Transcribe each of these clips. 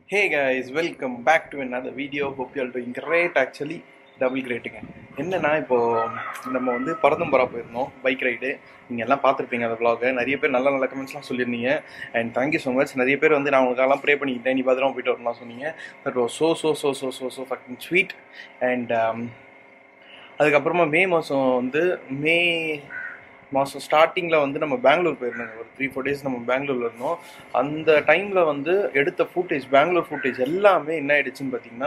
Hey guys welcome back to another video hope you are doing great actually double கிரேட்டுங்க என்னன்னா இப்போ நம்ம வந்து பரதம்பரா போயிருந்தோம் பைக் ரைடு நீங்கள் எல்லாம் பார்த்துருப்பீங்க அந்த vlog நிறைய பேர் நல்ல நல்ல கமெண்ட்ஸ்லாம் சொல்லியிருந்தீங்க அண்ட் தேங்க்யூ ஸோ மச் நிறைய பேர் வந்து நான் உங்களுக்கெல்லாம் ப்ரே பண்ணிக்கிட்டேன் நீ பத்திரமா போயிட்டு வரலாம் சொன்னீங்க that was so so so so so so fucking sweet and அதுக்கப்புறமா மே மாதம் வந்து மே மாதம் ஸ்டார்டிங்கில் வந்து நம்ம பெங்களூர் போயிருந்தோங்க ஒரு த்ரீ ஃபோர் டேஸ் நம்ம பெங்களூர்ல இருந்தோம் அந்த டைமில் வந்து எடுத்த ஃபுட்டேஜ் பெங்களூர் ஃபுட்டேஜ் எல்லாமே என்ன ஆயிடுச்சுன்னு பார்த்தீங்கன்னா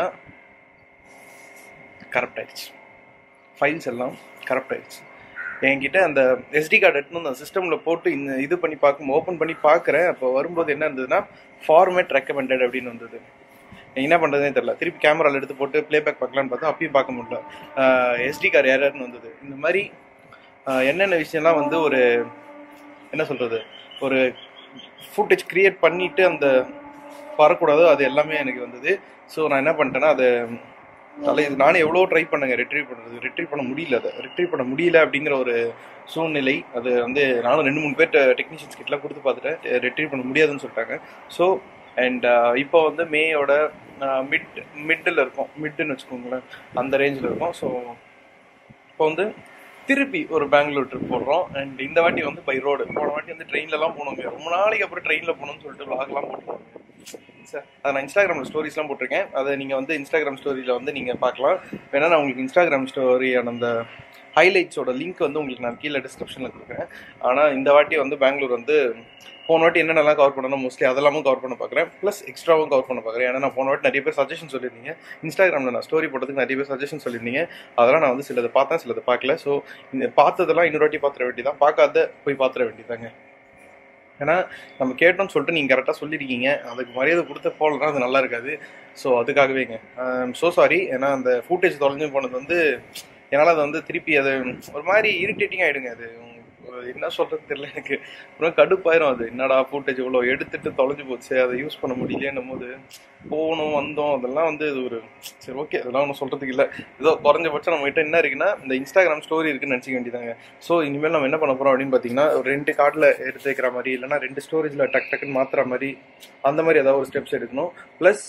கரப்ட் ஆயிடுச்சு ஃபைல்ஸ் எல்லாம் கரப்ட் ஆயிடுச்சு என்கிட்ட அந்த எஸ்டி கார்டு எடுத்துன்னு அந்த சிஸ்டமில் போட்டு இந்த இது பண்ணி பார்க்கும் ஓப்பன் பண்ணி பார்க்குறேன் அப்போ வரும்போது என்ன இருந்ததுன்னா ஃபார்மேட் ரெக்கமெண்டட் அப்படின்னு வந்தது என்ன பண்ணுறதுனே தெரில திருப்பி கேமராவில் எடுத்து போட்டு ப்ளேபேக் பார்க்கலான்னு பார்த்தா அப்பயும் பார்க்க முடியல எஸ்டி கார்டு ஏரர்னு வந்தது இந்த மாதிரி ஆஹ் என்னென்ன விஷயம்லாம் வந்து ஒரு என்ன சொல்கிறது ஒரு ஃபுட்டேஜ் க்ரியேட் பண்ணிவிட்டு அந்த வரக்கூடாதோ அது எல்லாமே எனக்கு வந்தது ஸோ நான் என்ன பண்ணிட்டேன்னா அதை தலை இது நானே எவ்வளோ ட்ரை பண்ணுங்க ரிட்ரீவ் பண்ணுறது ரிட்ரீவ் பண்ண முடியல அதை ரிட்ரீவ் பண்ண முடியல அப்படிங்கிற ஒரு சூழ்நிலை அது வந்து நானும் ரெண்டு மூணு பேர்ட்ட டெக்னீஷியன்ஸ் கிட்டலாம் கொடுத்து பார்த்துட்டேன் ரிட்ரீவ் பண்ண முடியாதுன்னு சொல்லிட்டாங்க ஸோ அண்ட் இப்போ வந்து மேயோட மிட் மிட்டில் இருக்கும் மிட்டுன்னு வச்சுக்கோங்களேன் அந்த ரேஞ்சில் இருக்கும் ஸோ இப்போ வந்து திருப்பி ஒரு பெங்களூர் ட்ரிப் போடுறோம் அண்ட் இந்த வாட்டி வந்து பை ரோடு போன வாட்டி வந்து ட்ரெயின்லலாம் போனோங்க ரொம்ப நாளைக்கு அப்புறம் ட்ரெயினில் போகணும்னு சொல்லிட்டு vlogலாம் போட்டுருவோம் சார் அதை நான் இன்ஸ்டாகிராமில் ஸ்டோரிஸ்லாம் போட்டிருக்கேன் அதை நீங்கள் வந்து இன்ஸ்டாகிராம் ஸ்டோரியில் வந்து நீங்கள் பார்க்கலாம் வேணா நான் உங்களுக்கு இன்ஸ்டாகிராம் ஸ்டோரியான அந்த ஹைலைட்ஸோட லிங்க் வந்து உங்களுக்கு நான் கீழே டிஸ்கிரிப்ஷனில் கொடுக்குறேன் ஆனால் இந்த வாட்டி வந்து பெங்களூர் வந்து போன வாட்டி என்னென்னலாம் கவர் பண்ணணும் மோஸ்ட்லி அதெல்லாமும் கவர் பண்ண பார்க்குறேன் ப்ளஸ் எக்ஸ்ட்ராவும் கவர் பண்ண பார்க்குறேன் ஏன்னா நான் போன வாட்டி நிறைய பேர் சஜஷன் சொல்லியிருந்தீங்க இன்ஸ்டாகிராமில் நான் ஸ்டோரி போட்டதுக்கு நிறைய பேர் சஜஷன் சொல்லியிருந்தீங்க அதெல்லாம் நான் வந்து சிலதை பார்த்தேன் சிலதை பார்க்கல ஸோ இந்த பார்த்ததெல்லாம் இன்னொரு வாட்டி பார்த்துட வேண்டியதான் பார்க்காத போய் பார்த்துட வேண்டியதாங்க ஏன்னா நம்ம கேட்டோம்னு சொல்லிட்டு நீங்கள் கரெக்டாக சொல்லியிருக்கீங்க அதுக்கு மரியாதை கொடுத்த போலனா அது நல்லா இருக்காது ஸோ அதுக்காகவேங்க ஸோ சாரி ஏன்னா அந்த ஃபுட்டேஜ் தொலைஞ்சு போனது வந்து என்னால் அது வந்து திருப்பி அது ஒரு மாதிரி இரிட்டேட்டிங் ஆகிடுங்க அது ஒரு என்ன சொல்கிறது தெரியல எனக்கு அப்புறம் கடுப்பாயிரும் அது என்னடா ஃபுட்டேஜ் இவ்வளோ எடுத்துட்டு தொலைஞ்சு போச்சு அதை யூஸ் பண்ண முடியலன்னும் போது போகணும் வந்தோம் அதெல்லாம் வந்து இது ஒரு சரி ஓகே அதெல்லாம் ஒன்றும் சொல்கிறதுக்கு இல்லை ஏதோ குறைஞ்சபட்சம் நம்ம கிட்ட என்ன இருக்குன்னா இந்த இன்ஸ்டாகிராம் ஸ்டோரி இருக்குன்னு நினச்சிக்க வேண்டியதாங்க ஸோ இனிமேல் நம்ம என்ன பண்ண போகிறோம் அப்படின்னு பார்த்தீங்கன்னா ஒரு ரெண்டு கார்டில் எடுத்து வைக்கிற மாதிரி இல்லைன்னா ரெண்டு ஸ்டோரேஜில் டக் டக்குன்னு மாற்றுற மாதிரி அந்த மாதிரி ஏதாவது ஒரு ஸ்டெப்ஸ் எடுக்கணும் ப்ளஸ்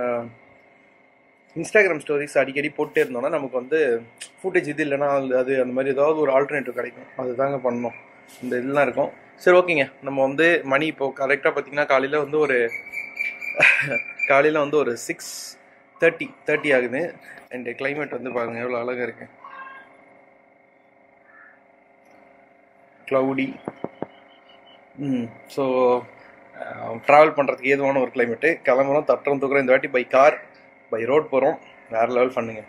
இன்ஸ்டாகிராம் ஸ்டோரிஸ் அடிக்கடி போட்டே இருந்தோம்னா நமக்கு வந்து ஃபுட்டேஜ் இது இல்லைன்னா அது அது அந்த மாதிரி ஏதாவது ஒரு ஆல்டர்னேட்டிவ் கிடைக்கும் அதுதாங்க பண்ணணும் இந்த இதெல்லாம் இருக்கும் சரி ஓகேங்க நம்ம வந்து மணி இப்போ கரெக்டாக பார்த்தீங்கன்னா காலையில் வந்து ஒரு காலையில் வந்து ஒரு சிக்ஸ் தேர்ட்டி தேர்ட்டி ஆகுது அண்ட் கிளைமேட் வந்து பாருங்க எவ்வளோ அழகாக இருக்கு க்ளவுடி ம் ஸோ ட்ராவல் பண்ணுறதுக்கு ஏதுவான ஒரு கிளைமேட்டு கிளம்புறோம் தட்டுறோம் தூக்குறோம் இந்த வாட்டி பை கார் பை ரோட் போகிறோம் வேற லெவல் பண்ணுங்க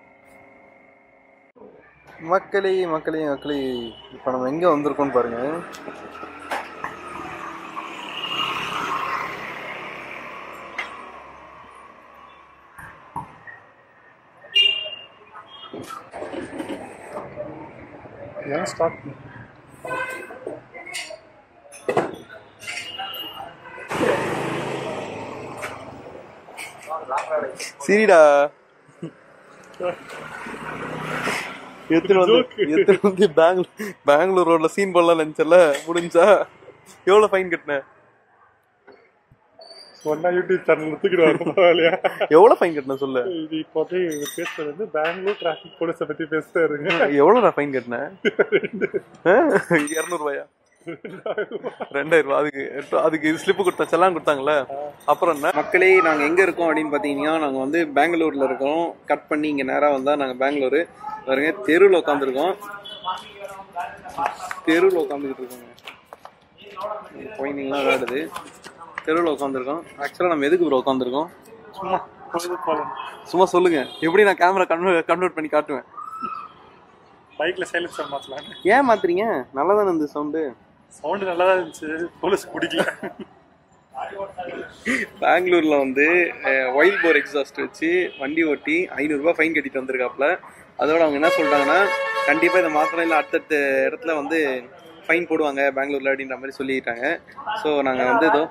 மக்களே மக்களே மக்களே இப்போ நம்ம எங்கே வந்திருக்கோம்னு பாருங்க ஏன் ஸ்டார்ட் சரிடா எத்தனை வந்து எத்தனை வந்து பெங்களூர் பெங்களூர் ரோட்ல சீன் போடலாம் நினைச்சல முடிஞ்சா எவ்வளவு ஃபைன் கட்டின ஒன்னா யூடியூப் சேனல் தூக்கிடுவாங்க பரவாயில்லையா எவ்வளவு ஃபைன் கட்டின சொல்லு இது இப்போ வந்து இவங்க பேசுறது வந்து பெங்களூர் டிராஃபிக் போலீஸை பத்தி பேசுறாருங்க எவ்வளவுடா ஃபைன் கட்டின இரநூறுபாயா ரெண்டாயிரம் ரூபா அதுக்கு அதுக்கு ஸ்லிப்பு கொடுத்தா செல்லாம் கொடுத்தாங்களே அப்புறம் என்ன மக்களே நாங்க எங்க இருக்கோம் அப்படின்னு பாத்தீங்கன்னா நாங்க வந்து பெங்களூர்ல இருக்கோம் கட் பண்ணி இங்க நேரா வந்தா நாங்க பெங்களூரு பாருங்க தெருவில் உட்காந்துருக்கோம் தெருவில் உட்காந்துக்கிட்டு இருக்கோங்க குழந்தைங்களாம் விளையாடுது தெருவில் உட்காந்துருக்கோம் ஆக்சுவலாக நம்ம எதுக்கு ப்ரோ உட்காந்துருக்கோம் சும்மா பொழுது போலாம் சும்மா சொல்லுங்க எப்படி நான் கேமரா கன்வெர்ட் கன்வெர்ட் பண்ணி காட்டுவேன் பைக்ல சைலன்சர் மாத்தலான்னு ஏன் மாத்துறீங்க நல்லா தானே இருந்தது சவுண்டு சவுண்ட் நல்லா தான் இருந்துச்சு போலீஸ் பிடிக்கல பெங்களூர்ல வந்து ஒயில் போர் எக்ஸாஸ்ட் வச்சு வண்டி ஓட்டி ஐநூறுரூபா ஃபைன் கட்டிட்டு வந்திருக்காப்புல அதோட அவங்க என்ன சொல்லிட்டாங்கன்னா கண்டிப்பாக இதை மாத்திரம் இல்லை அடுத்தடுத்த இடத்துல வந்து ஃபைன் போடுவாங்க பெங்களூர்ல அப்படின்ற மாதிரி சொல்லிட்டாங்க ஸோ நாங்கள் வந்து இதோ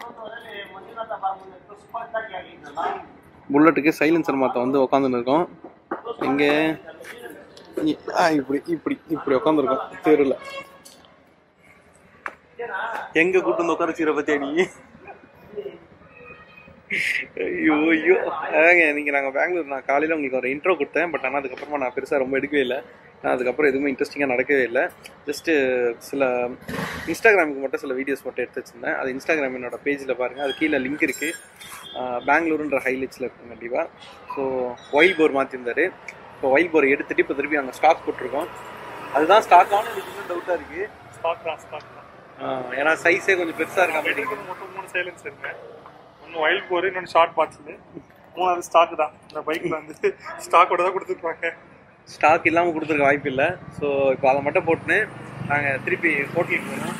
புல்லட்டுக்கு சைலன்சர் மாற்ற வந்து உட்காந்துன்னு இருக்கோம் இங்கே ஆ இப்படி இப்படி இப்படி உட்காந்துருக்கோம் தெருவில் எங்க கூட்டு வந்து உட்கார வச்சுக்கிற பத்தியா நீ ஐயோ ஐயோ அதாங்க நீங்கள் நாங்கள் பெங்களூர் நான் காலையில் உங்களுக்கு ஒரு இன்ட்ரோ கொடுத்தேன் பட் ஆனால் அதுக்கப்புறமா நான் பெருசாக ரொம்ப எடுக்கவே இல்லை நான் அதுக்கப்புறம் எதுவுமே இன்ட்ரெஸ்டிங்காக நடக்கவே இல்லை ஜஸ்ட்டு சில இன்ஸ்டாகிராமுக்கு மட்டும் சில வீடியோஸ் மட்டும் எடுத்து வச்சிருந்தேன் அது இன்ஸ்டாகிராம் என்னோட பேஜில் பாருங்கள் அது கீழே லிங்க் இருக்குது பெங்களூருன்ற ஹைலைட்ஸில் இருக்கும் கண்டிப்பாக ஸோ ஒயில் போர் மாற்றிருந்தாரு இப்போ ஒயில் போர் எடுத்துட்டு இப்போ திருப்பி அங்கே ஸ்டாக் போட்டிருக்கோம் அதுதான் ஸ்டாக் ஆன எனக்கு இன்னும் டவுட்டாக இருக்குது ஸ்டாக் தான் ஸ்டாக் தான் ஏன்னா சைஸே கொஞ்சம் பெருசாக இருக்கா மாதிரி எடுக்கிறது மொத்தம் மூணு சைலன்ஸ் இருக்கு ஒன்று வைல்ட் போர் இன்னொன்று ஷார்ட் பார்ட்ஸு மூணாவது ஸ்டாக் தான் இந்த பைக்கில் வந்து ஸ்டாக்கோட தான் கொடுத்துருப்பாங்க ஸ்டாக் இல்லாமல் கொடுத்துருக்க வாய்ப்பு இல்லை ஸோ இப்போ அதை மட்டும் போட்டுன்னு நாங்கள் திருப்பி ஹோட்டலுக்கு போகணும்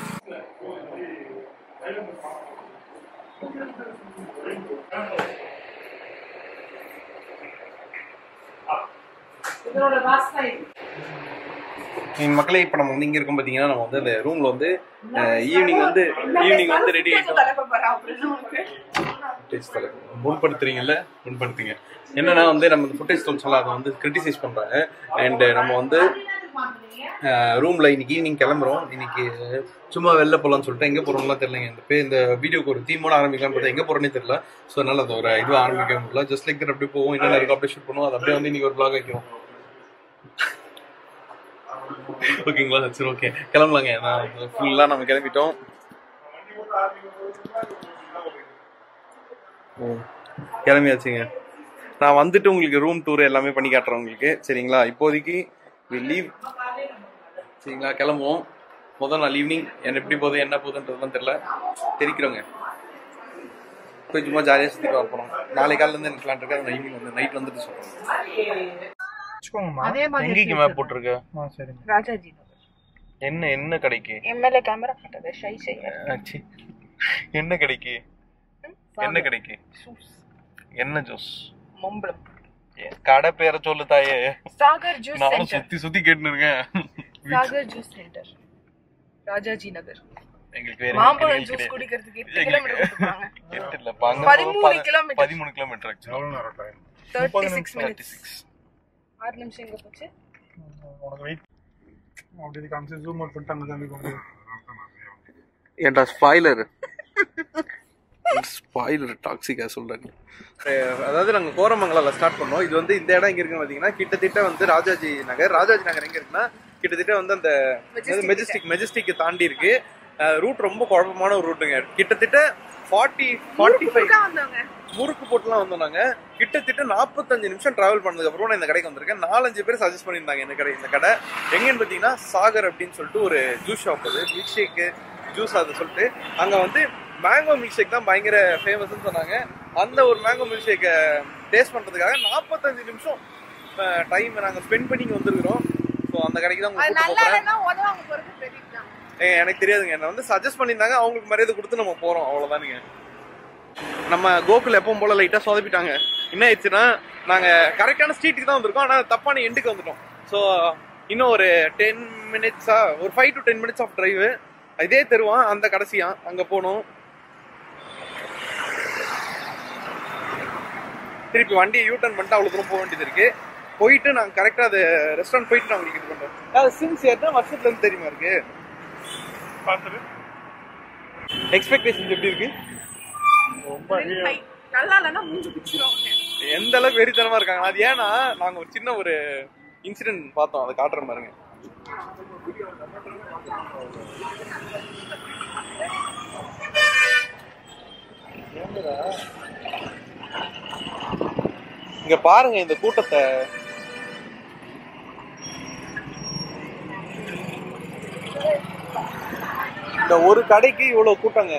என் மக்களே இப்போ நம்ம வந்து இங்கே இருக்கோம் பார்த்தீங்கன்னா நம்ம வந்து அந்த ரூமில் வந்து ஈவினிங் வந்து ஈவினிங் வந்து ரெடி ஆகிட்டோம் முன்படுத்துறீங்கல்ல முன்படுத்துங்க என்னன்னா வந்து நம்ம இந்த ஃபுட்டேஜ் சொல்ல அதை வந்து கிரிட்டிசைஸ் பண்றாங்க அண்ட் நம்ம வந்து ரூம்ல இன்னைக்கு ஈவினிங் கிளம்புறோம் இன்னைக்கு சும்மா வெளில போகலாம்னு சொல்லிட்டு எங்க போறோம்லாம் தெரியலங்க இந்த பே இந்த வீடியோக்கு ஒரு தீமோட ஆரம்பிக்கலாம் பார்த்தா எங்க போறோன்னே தெரியல ஸோ அதனால அது ஒரு இது ஆரம்பிக்க முடியல ஜஸ்ட் லைக் தட் அப்படியே போவோம் என்னென்ன இருக்கோ அப்படியே ஷூட் பண்ணுவோம் அது அப்படியே வந்து இன்னைக்கு ஒரு vlog வைக்கிறோம் ஓகேங்களா சரி ஓகே கிளம்பலாங்க நான் ஃபுல்லாக நம்ம கிளம்பிட்டோம் கிளம்பியாச்சுங்க நான் வந்துட்டு உங்களுக்கு ரூம் டூர் எல்லாமே பண்ணி காட்டுறேன் உங்களுக்கு சரிங்களா இப்போதைக்கு லீவ் சரிங்களா கிளம்புவோம் முதல் நாள் ஈவினிங் என்ன எப்படி போகுது என்ன போகுதுன்றதுலாம் தெரியல தெரிக்கிறோங்க போய் சும்மா ஜாலியாக சுற்றி பார்ப்போம் நாளை காலையில இருந்து எனக்கு பிளான் இருக்கு அதை ஈவினிங் வந்து நைட் வந்துட்டு சொல்கிறேன் வச்சுக்கோங்கம்மா அதே மாதிரி எங்கேக்கு மேப் போட்டிருக்க ஆ சரிங்க ராஜாஜி நகர் என்ன என்ன கடைக்கு எம்எல்ஏ கேமரா கட்டது ஷை செய்ய ஆச்சு. என்ன கடைக்கு என்ன கடைக்கு என்ன ஜூஸ் மம்பளம் கடை பேரை சொல்லு தாயே சாகர் ஜூஸ் நானும் சென்டர் சுத்தி சுத்தி கேட்டுன்னு இருக்கேன் சாகர் ஜூஸ் சென்டர் ராஜாஜி நகர் எங்களுக்கு வேற மாம்பழம் எங்களுக்கு ஜூஸ் கிடையாது. குடிக்கிறதுக்கு எட்டு எங்களுக்கு- கிலோமீட்டர் கொடுத்துருக்காங்க எட்டு இல்ல, இப்ப அங்க பதிமூணு பத- kilometer. பதிமூணு கிலோமீட்டர் ஆக்சுவலா எவ்வளோ நேரம் time thirty six thirty minutes six ஆறு நிமிஷம் எங்க போச்சு உனக்கு வெயிட் அப்படி காமிச்சு ஜூம் அவுட் பண்ணிட்டு அங்கே தான் போக ஏன்டா ஸ்பாய்லர் ஸ்பாய்லர் டாக்ஸிக்கா சொல்றேன் அதாவது நாங்க கோரமங்கலால ஸ்டார்ட் பண்ணோம் இது வந்து இந்த இடம் எங்க இருக்குன்னு பாத்தீங்கன்னா கிட்டத்தட்ட வந்து ராஜாஜி நகர் ராஜாஜி நகர் எங்க இருக்குன்னா கிட்டத்தட்ட வந்து அந்த Majestic மெஜஸ்டிக் மெஜஸ்டிக் தாண்டி இருக்கு ரூட் ரொம்ப குழப்பமான ஒரு ரூட்டுங்க கிட்டத்தட்ட ஃபார்ட்டி ஃபார்ட்டி ஃபைவ் தான் வந்தவங்க முறுக்கு போட்டுலாம் வந்தோம் நாங்க கிட்டத்தட்ட நாற்பத்தஞ்சு நிமிஷம் டிராவல் பண்ணதுக்கு அப்புறம் நான் இந்த கடைக்கு வந்திருக்கேன் நாலஞ்சு பேர் சஜஸ்ட் பண்ணியிருந்தாங்க இந்த கடை இந்த கடை எங்கன்னு பார்த்தீங்கன்னா சாகர் அப்படின்னு சொல்லிட்டு ஒரு ஜூஸ் ஷாப் அது மில்க் ஷேக்கு ஜூஸ் அதை சொல்லிட்டு அங்க வந்து மேங்கோ மில்க் ஷேக் தான் பயங்கர ஃபேமஸ்னு சொன்னாங்க அந்த ஒரு மேங்கோ மில்க் ஷேக்கை டேஸ்ட் பண்றதுக்காக நாற்பத்தஞ்சு நிமிஷம் டைம் நாங்க ஸ்பெண்ட் பண்ணி இங்க வந்திருக்கிறோம் ஸோ அந்த கடைக்கு தான் அது உங்களுக்கு நல்லா போறேன் இல்லைன்னா உதவாங்க போறது பெரிய விஷயம். ஏங்க, எனக்கு தெரியாதுங்க என்ன வந்து சஜஸ்ட் பண்ணியிருந்தாங்க அவங்களுக்கு மரியாதை கொடுத்து நம்ம போறோம் அவ்வளவுதானுங்க நம்ம கோகுல் எப்பவும் போல லைட்டா சொதப்பிட்டாங்க என்ன ஆயிடுச்சுன்னா நாங்க கரெக்டான ஸ்ட்ரீட்டுக்கு தான் வந்திருக்கோம் ஆனா தப்பான எண்டுக்கு வந்துட்டோம் ஸோ இன்னும் ஒரு டென் மினிட்ஸா ஒரு five to ten minutes of drive இதே தெருவான் அந்த கடைசியா அங்க போகணும் திருப்பி வண்டியை யூ டர்ன் பண்ணிட்டு அவ்வளவு தூரம் போக வேண்டியது இருக்கு போயிட்டு நாங்க கரெக்டா அது ரெஸ்டாரண்ட் போயிட்டு நான் உங்களுக்கு இது பண்றோம் அது சின்ஸ் எத்தனை வருஷத்துல இருந்து தெரியுமா இருக்கு பார்த்துட்டு எக்ஸ்பெக்டேஷன் எப்படி இருக்கு ரொம்ப Very high. நல்லா இல்லைன்னா மூஞ்சி பிடிச்சிருவாங்க எந்த அளவுக்கு வெறித்தனமா இருக்காங்க அது ஏன்னா நாங்க ஒரு சின்ன ஒரு இன்சிடென்ட் பார்த்தோம் அதை காட்டுற பாருங்க இங்க பாருங்க இந்த கூட்டத்தை இந்த ஒரு கடைக்கு இவ்வளவு கூட்டங்க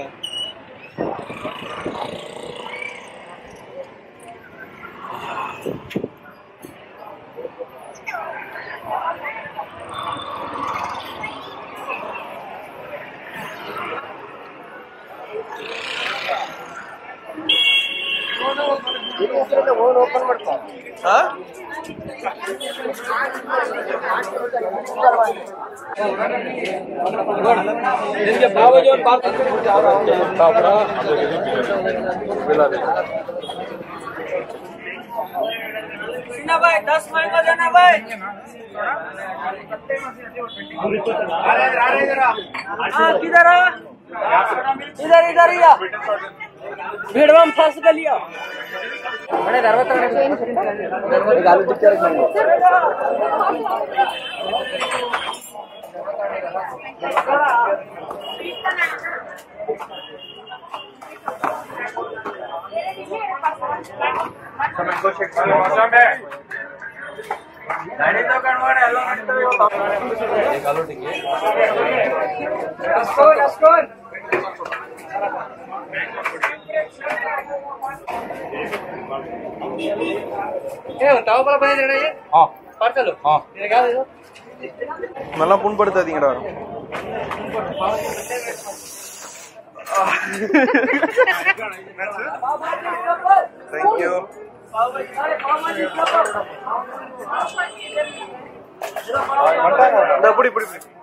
ಆ? भाई दस मैंगो देना भाई हाँ किधर है इधर इधर इधर भीड़ में फंस गलिया நல்லா புண்படுத்தாதீங்கடா தேங்க்யூ இந்த புடி புடி புடி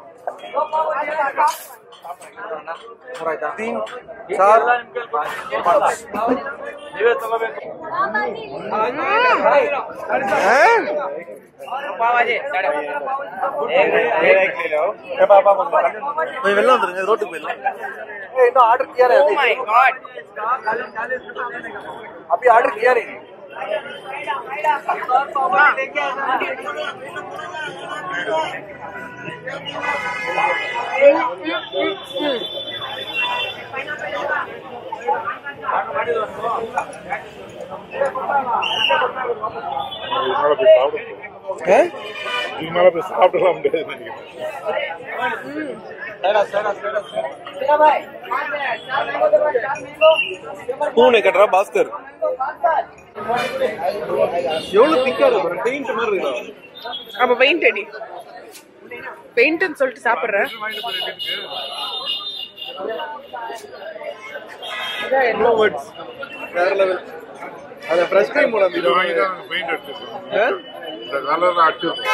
तीन चार हैं? கொஞ்சம் வெளில வந்துருங்க ரோட்டுக்கு போயிடலாம் ஏய், இன்னும் ஆர்டர் கியா रहे अभी अभी ऑर्डर किया नहीं இதனால போய் சாப்பிட हैं? இதனால போய் சாப்பிடலாம் முடியாது நினைக்கிறேன் பூனை கட்டுறா பாஸ்கர் எவ்வளவு திக்கா இருக்கு பெயிண்ட் மாதிரி இருக்கா அப்ப பெயிண்ட் அடி பெயிண்ட்னு சொல்லிட்டு சாப்பிடுறேன் நோ வேர்ட்ஸ் வேற லெவல் அத ஃப்ரெஷ் கிரீம் போட இது வாங்கி தான் பெயிண்ட் அடிச்சிருக்கோம் இந்த கலர் அடிச்சிருக்கோம்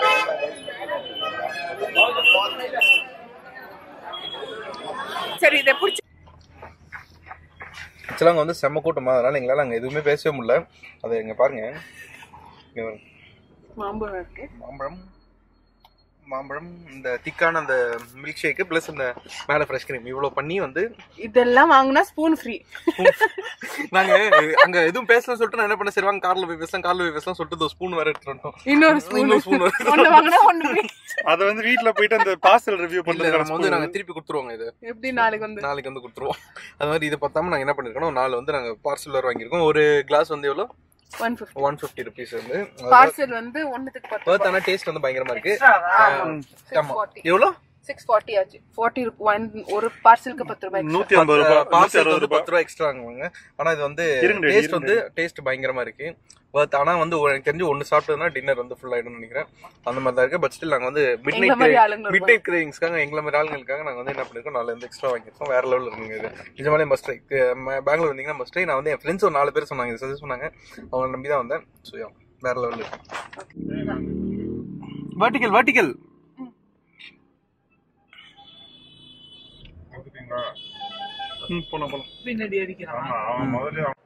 சரி இதை பிடிச்சி ஆக்சுவலாக அங்கே வந்து செம்ம கூட்டமா அதனால எங்களால் அங்கே எதுவுமே பேசவே முடியல அதை இங்கே பாருங்க இங்க பாருங்க. மாம்பழம் இருக்கு மாம்பழம் மாம்பழம் இந்த திக்கான அந்த மில்க் ஷேக்கு ப்ளஸ் இந்த மேலே ஃப்ரெஷ் கிரீம் இவ்வளோ பண்ணி வந்து இதெல்லாம் வாங்கினா ஸ்பூன் ஃப்ரீ நாங்க அங்க எதுவும் பேசலாம் சொல்லிட்டு நான் என்ன பண்ண சரி வாங்க கார்ல போய் பேசலாம் கார்ல போய் பேசலாம் சொல்லிட்டு ஸ்பூன் வேற எடுத்துட்டு வந்துட்டோம் இன்னொரு ஸ்பூன் இன்னொரு spoon வேற ஒன்னு வாங்கினா ஒன்னு free. அதை வந்து வீட்ல போயிட்டு அந்த பார்சல் ரிவ்யூ இல்ல நம்ம வந்து நாங்க பண்றது திருப்பி கொடுத்துருவோங்க இது எப்படி நாளைக்கு வந்து நாளைக்கு வந்து கொடுத்துருவோம் அது மாதிரி இதை பார்த்தாம நாங்க என்ன பண்ணிருக்கோம் நாலு வந்து நாங்க பார்சல் வேற வாங்கியிருக்கோம் ஒரு கிளாஸ் வந்து எவ்வளோ one fifty one fifty rupees வந்து பார்சல் வந்து ஒன்னுத்துக்கு பத்து பர்த் ஆனா டேஸ்ட் வந்து பயங்கரமா இருக்கு சிக்ஸ் ஆமா ஃபார்ட்டி எவ்வளோ சிக்ஸ் ஃபார்ட்டி ஆச்சு ஃபார்ட்டி ஒன் ஒரு பார்சலுக்கு பத்து ரூபாய் extra. நூத்தி ஐம்பது ரூபாய் நூத்தி பார்சல் அறுபது வந்து ரூபாய் பத்து ரூபா எக்ஸ்ட்ரா வாங்குவாங்க ஆனா இது வந்து இருங்க, டேஸ்ட் இருங்க. வந்து டேஸ்ட் பயங்கரமா இருக்கு பட் ஆனா வந்து ஒரு- எனக்கு தெரிஞ்சு ஒன்னு சாப்பிட்டதுன்னா டின்னர் வந்து ஃபுல் ஆயிடும்னு நினைக்கிறேன் அந்த மாதிரி தான் இருக்கு பட் ஸ்டில் நாங்க வந்து மிட் எங்களை மாதிரி ஆளுங்க நைட் மிட் நைட் கிரேவிங்ஸ்க்காக எங்களை மாதிரி ஆளுங்களுக்காக நாங்க வந்து என்ன பண்ணிருக்கோம் நாலு வந்து எக்ஸ்ட்ரா வாங்கியிருக்கோம் வேற லெவலில் இருக்குங்க இது நிஜமாலே மஸ்ட் பெங்களூர் வந்தீங்கன்னா மஸ்ட் நான் வந்து என் ஃப்ரெண்ட்ஸ் ஒரு நாலு பேர் சொன்னாங்க இது சஜஸ்ட் பண்ணாங்க அவங்க நம்பி தான் வந்தேன் ஸோ வேற லெவலில் இருக்கு வெர்டிகல் வெர்டிகல் பார்த்துட்டீங்களா? போனோம் போனோம் ஆமா அவன் முதல்ல